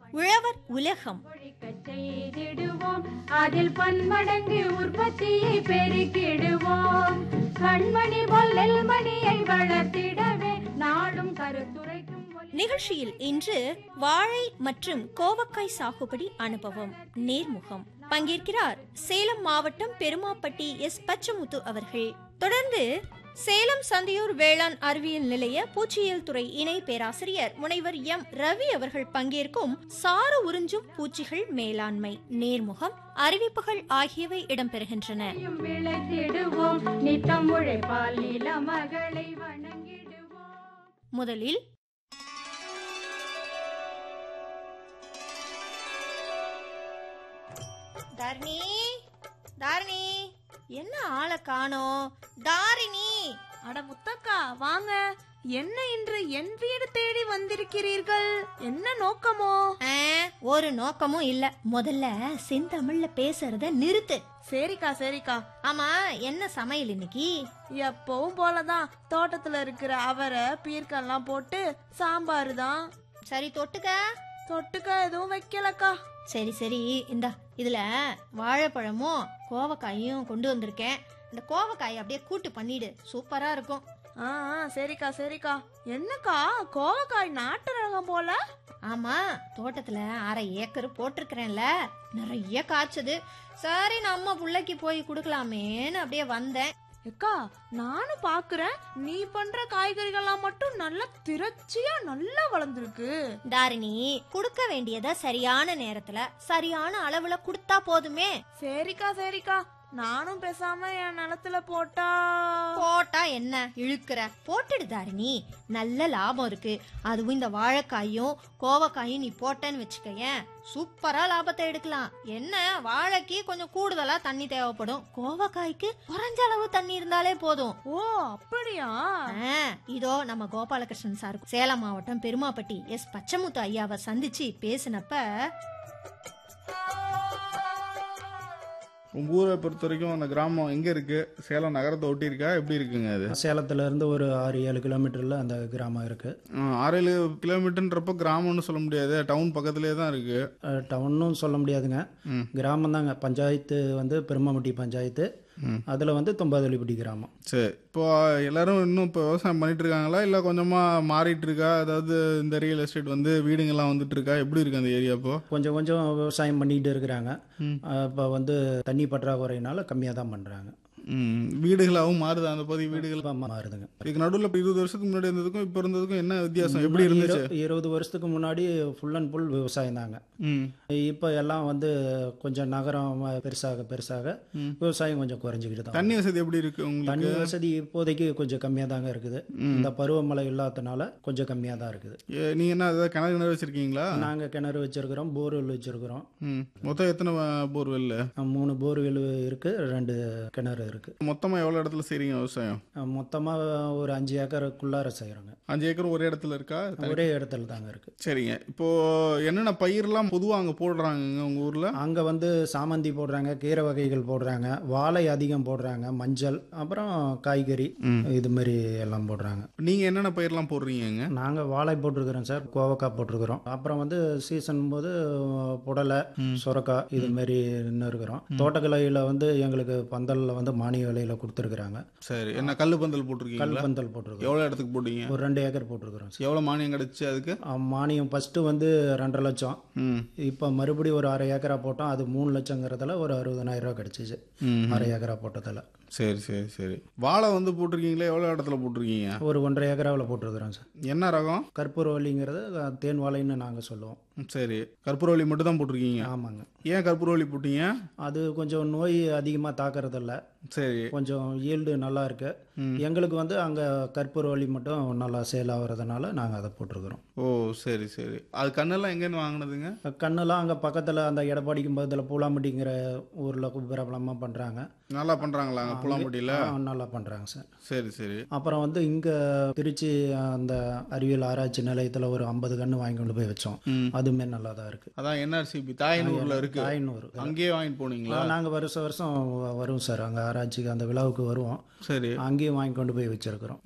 உழவர் உலகம் கொழிக்கச் செய்திடுவோம் அதில் பன்மடங்கு உற்பத்தியை பெருக்கிடுவோம் கண்மணி பொல்லல் மணியை வளர்த்திடவே நாடும் கருத்துரைக்கும் ஒலி- நிகழ்ச்சியில் இன்று வாழை மற்றும் கோவக்காய் சாகுபடி அனுபவம் நேர்முகம் பங்கேற்கிறார் சேலம் மாவட்டம் பெருமாப்பட்டி எஸ் பச்சமுத்து அவர்கள் தொடர்ந்து சேலம் சந்தியூர் வேளாண் அறிவியல் நிலைய பூச்சியியல் துறை இணை பேராசிரியர் முனைவர் எம் ரவி அவர்கள் பங்கேற்கும் சாறு உறிஞ்சும் பூச்சிகள் மேலாண்மை நேர்முகம் அறிவிப்புகள் ஆகியவை இடம்பெறுகின்றன யும் விளைத்திடுவோம் நித்தம் உழைப்பால் நில மகளை வணங்கிடுவோம் முதலில் தாரிணி தாரிணி என்ன ஆளை காணோம் தாரிணி அட முத்தக்கா வாங்க என்ன இன்று என் வீடு தேடி வந்திருக்கிறீர்கள் என்ன நோக்கமோ ஆ, ஒரு நோக்கமும் இல்ல முதல்ல செந்தமிழ்ல பேசுறத நிறுத்து சரிக்கா சரிக்கா ஆமா என்ன சமையல் இன்னைக்கு எப்பவும் போலதான் தோட்டத்துல இருக்கிற அவரை பீர்க்கெல்லாம் போட்டு சாம்பார் தான் சரி தொட்டுக்க தொட்டுக்க எதுவும் வைக்கலக்கா சரி சரி இந்தா இதுல வாழைப்பழமும் கோவக்காயும் கொண்டு வந்திருக்கேன் இந்த கோவக்காயை அப்படியே கூட்டு பண்ணிடு சூப்பரா இருக்கும் ஆ ஆ, சரிக்கா சரிக்கா என்னக்கா கோவக்காய் நாட்டு ரகம் போல ஆமா தோட்டத்துல அரை ஏக்கர் போட்டிருக்கிறேன்ல நிறைய காய்ச்சது சரி நம்ம புள்ளைக்கு போய் கொடுக்கலாமேன்னு அப்படியே வந்தேன் அக்கா நானும் பாக்குறேன் நீ பண்ற காய்கறிகள்லாம் மட்டும் நல்லா திரட்சியா நல்லா வளர்ந்துருக்கு தாரிணி கொடுக்க வேண்டியத சரியான நேரத்துல சரியான அளவுல கொடுத்தா போதுமே சரிக்கா சரிக்கா நானும் பேசாம என் நிலத்துல போட்டா போட்டா என்ன இழுக்கிற போட்டுடு தாரிணி நல்ல லாபம் இருக்கு அதுவும் இந்த வாழைக்காயும் கோவக்காயும் நீ போட்டேன்னு வச்சுக்கயேன் சூப்பரா லாபத்தை எடுக்கலாம் என்ன வாழைக்கு கொஞ்சம் கூடுதலா தண்ணி தேவைப்படும் கோவக்காய்க்கு குறைஞ்ச அளவு தண்ணி இருந்தாலே போதும் ஓ அப்படியா ஆ, இதோ நம்ம கோபாலகிருஷ்ணன் சார் சேலம் மாவட்டம் பெருமாப்பட்டி எஸ் பச்சமுத்து ஐயாவை சந்திச்சு பேசினப்ப உங்க ஊரை பொறுத்த வரைக்கும் அந்த கிராமம் எங்க இருக்கு சேலம் நகரத்தை ஒட்டி இருக்கா எப்படி இருக்குங்க அது சேலத்துல இருந்து ஒரு ஆறு ஏழு கிலோமீட்டர்ல அந்த கிராமம் இருக்கு ஆ, ஆறு ஏழு கிலோமீட்டர்ன்றப்ப கிராமம்னு சொல்ல முடியாது டவுன் பக்கத்துலேயே தான் இருக்கு அஹ், டவுன்னும் சொல்ல முடியாதுங்க ம். கிராமம் தாங்க பஞ்சாயத்து வந்து பெருமாமட்டி பஞ்சாயத்து ம். அதுல வந்து தொம்பாதொலிப்பட்டி கிராமம் சரி இப்போ எல்லாரும் இன்னும் இப்போ விவசாயம் பண்ணிட்டு இருக்காங்களா இல்லை கொஞ்சமா மாறிட்டு இருக்கா அதாவது இந்த ரியல் எஸ்டேட் வந்து வீடுங்கெல்லாம் வந்துட்டு இருக்கா எப்படி இருக்கு அந்த ஏரியா இப்போ கொஞ்சம் கொஞ்சம் விவசாயம் பண்ணிட்டு இருக்கிறாங்க ம். இப்போ வந்து தண்ணி பற்றாக்குறையினால கம்மியாக தான் பண்றாங்க ம், வீடுகளாகவும் மாறுதா அந்த பகுதி வீடுகள் இப்ப மாறுதுங்க இதுக்கு நடுவில் இப்போ இருபது வருஷத்துக்கு முன்னாடி இருந்ததுக்கும் இப்போ இருந்ததுக்கும் என்ன வித்தியாசம் எப்படி இருந்துச்சு இரு- இருபது வருஷத்துக்கு முன்னாடி ஃபுல் அண்ட் ஃபுல் விவசாயம் தாங்க ம் இப்போ எல்லாம் வந்து கொஞ்சம் நகரம் பெருசாக பெருசாக ம். விவசாயம் கொஞ்சம் குறைஞ்சிக்கிட்டு தான் தண்ணி வசதி எப்படி இருக்கு உங்களுக்கு தண்ணி வசதி இப்போதைக்கு கொஞ்சம் கம்மியாக தாங்க இருக்குது இந்த பருவமழை இல்லாதனால கொஞ்சம் கம்மியாக தான் இருக்குது ஏ, நீங்க என்ன அதாவது கிணறு கிணறு வச்சிருக்கீங்களா நாங்கள் கிணறு வச்சிருக்கிறோம் போர்வெல் வச்சிருக்கிறோம் ம் மொத்தம் எத்தனை போர்வெல் மூணு போர்வெல் இருக்கு ரெண்டு கிணறு இருக்கு மொத்தமாக எவ்வளோ இடத்துல செய்றீங்க விவசாயம் மொத்தமாக ஒரு அஞ்சு ஏக்கருக்குள்ளார செய்கிறோங்க அஞ்சு ஏக்கர் ஒரே இடத்துல இருக்கா ஒரே இடத்துல தாங்க இருக்கு சரிங்க இப்போ என்னென்ன பயிரெல்லாம் பொதுவாக அங்கே போடுறாங்கங்க உங்கள் ஊரில் அங்கே வந்து சாமந்தி போடுறாங்க கீரை வகைகள் போடுறாங்க வாழை அதிகம் போடுறாங்க மஞ்சள் அப்புறம் காய்கறி இது மாதிரி எல்லாம் போடுறாங்க நீங்கள் என்னென்ன பயிரெல்லாம் போடுறீங்கங்க நாங்கள் வாழை போட்டிருக்கிறோம் சார் கோவக்காய் போட்டிருக்கிறோம் அப்புறம் வந்து சீசன் போது புடலை சுரக்காய் இது மாதிரி இன்னும் இருக்கிறோம் தோட்டக்கலையில் வந்து எங்களுக்கு பந்தலில் வந்து மானிய விலையில் கொடுத்துருக்குறாங்க சரி என்ன கல் பந்தல் கல் போட்டிருக்கீங்களா பந்தல் போட்டிருக்கிறோம் எவ்வளோ இடத்துக்கு போட்டீங்க ஒரு ரெண்டு ஏக்கர் போட்டிருக்கிறோம் சார் எவ்வளோ மானியம் கிடைச்சு அதுக்கு ஆ, மானியம் ஃபஸ்ட்டு வந்து ரெண்டரை லட்சம் ம் இப்போ மறுபடியும் ஒரு அரை ஏக்கரா போட்டோம் அது மூணு லட்சங்கிறதுல ஒரு அறுபதனாயிரம் ரூபா கிடச்சிச்சு ம் அரை ஏக்கரா போட்டதில் சரி சரி சரி வாழை வந்து போட்டிருக்கீங்களே எவ்வளோ இடத்துல போட்டிருக்கீங்க ஒரு ஒன்றரை ஏக்கராவில் போட்டிருக்கிறோம் சார் என்ன ரகம் கற்பூரவல்லிங்கிறது அஹ், தேன் வாழைன்னு நாங்கள் சொல்லுவோம் சரி கற்பூரவள்ளி மட்டும் தான் போட்டிருக்கீங்க ஆமாங்க ஏன் கற்பூரவள்ளி போட்டீங்க அது கொஞ்சம் நோய் அதிகமாக தாக்கறதில்ல சரி கொஞ்சம் ஈல்டு நல்லா இருக்கு எங்களுக்கு வந்து அங்கே கற்பூரவல்லி மட்டும் நல்லா சேல் ஆகிறதுனால நாங்கள் அதை போட்டிருக்கிறோம் ஓ சரி சரி அது கண்ணெல்லாம் எங்கேருந்து வாங்கினதுங்க கண்ணெல்லாம் அங்கே பக்கத்தில் அந்த எடப்பாடிக்கும் பக்கத்தில் பூலாம்பட்டிங்கிற ஊரில் பிரபலமாக பண்ணுறாங்க நல்லா பண்ணுறாங்களா அங்கே புலாம்பட்டியில் நல்லா பண்ணுறாங்க சார் சரி சரி அப்புறம் வந்து இங்கே திருச்சி அந்த அறிவியல் ஆராய்ச்சி நிலையத்தில் ஒரு ஐம்பது கன்று வாங்கி கொண்டு போய் வச்சோம் ம். அதுவுமே நல்லா தான் இருக்குது அதான் என்ஆர்சிபி தாயனூரில் இருக்கு தாய்நூறு அங்கேயே வாங்கிட்டு போனீங்களா நாங்கள் வருஷம் வருஷம் வ- வருவோம் சார் அங்கே ஆராய்ச்சிக்கு அந்த விழாவுக்கு வருவோம் சரி அங்கேயும் வாங்கி கொண்டு போய் வச்சிருக்கிறோம்